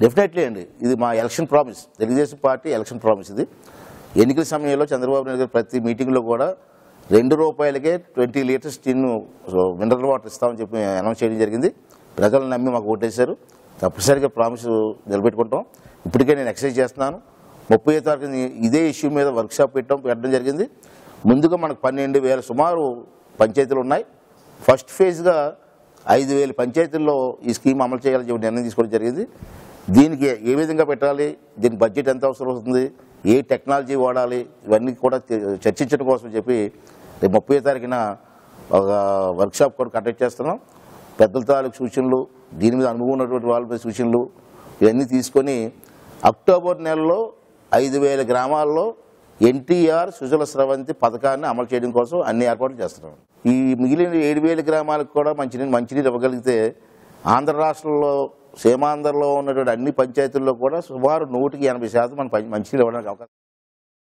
definitely అండి ఇది మా election promise Telugu Desam party election promise ఇది ఎన్నికల సమయంలో చంద్రబాబు నాయుడు గారు ప్రతి మీటింగ్లో కూడా రెండు రూపాయలకే twenty litres tin mineral water ఇస్తామని చెప్పి అనౌన్స్ చేయడం జరిగింది ప్రజలు నమ్మి మాకు ఓటేశారు తప్పనిసరిగా ప్రామిస్ నిలబెట్టుకుంటాం ఇప్పటికే నేను ఎక్సర్సైజ్ చేస్తున్నాను ముప్పై తారీఖున ఇదే ఇష్యూ మీద వర్క్షాప్ పెట్టడం పెట్టడం జరిగింది ముందుగా మనకు పన్నెండు వేల సుమారు పంచాయతీలు ఉన్నాయి ఫస్ట్ ఫేజ్గా ఐదు వేల పంచాయతీల్లో ఈ స్కీమ్ అమలు చేయాలని చెప్పి నిర్ణయం తీసుకోవడం జరిగింది దీనికి ఏ విధంగా పెట్టాలి దీని బడ్జెట్ ఎంత అవసరం అవుతుంది ఏ టెక్నాలజీ వాడాలి ఇవన్నీ కూడా చ- చర్చించడం కోసం చెప్పి రేపు ముప్పై తారీఖున ఒక వర్క్షాప్ కూడా కండక్ట్ చేస్తున్నాం పెద్దల తాలూకు సూచనలు దీని మీద అనుభవం ఉన్నటువంటి వాళ్ళ మీద సూచనలు ఇవన్నీ తీసుకొని అక్టోబర్ నెలలో ఐదు వేల గ్రామాల్లో ఎన్టీఆర్ సుజల స్రవంతి పథకాన్ని అమలు చేయడం కోసం అన్ని ఏర్పాట్లు చేస్తున్నాం ఈ మిగిలిన ఏడు వేల గ్రామాలకు కూడా మంచినీరు మంచినీరు ఇవ్వగలిగితే ఆంధ్ర రాష్ట్రంలో సీమాంధ్రలో ఉన్నటువంటి అన్ని పంచాయతీల్లో కూడా సుమారు నూటికి ఎనభై శాతం మన మంచినీరు ఇవ్వడానికి అవకాశం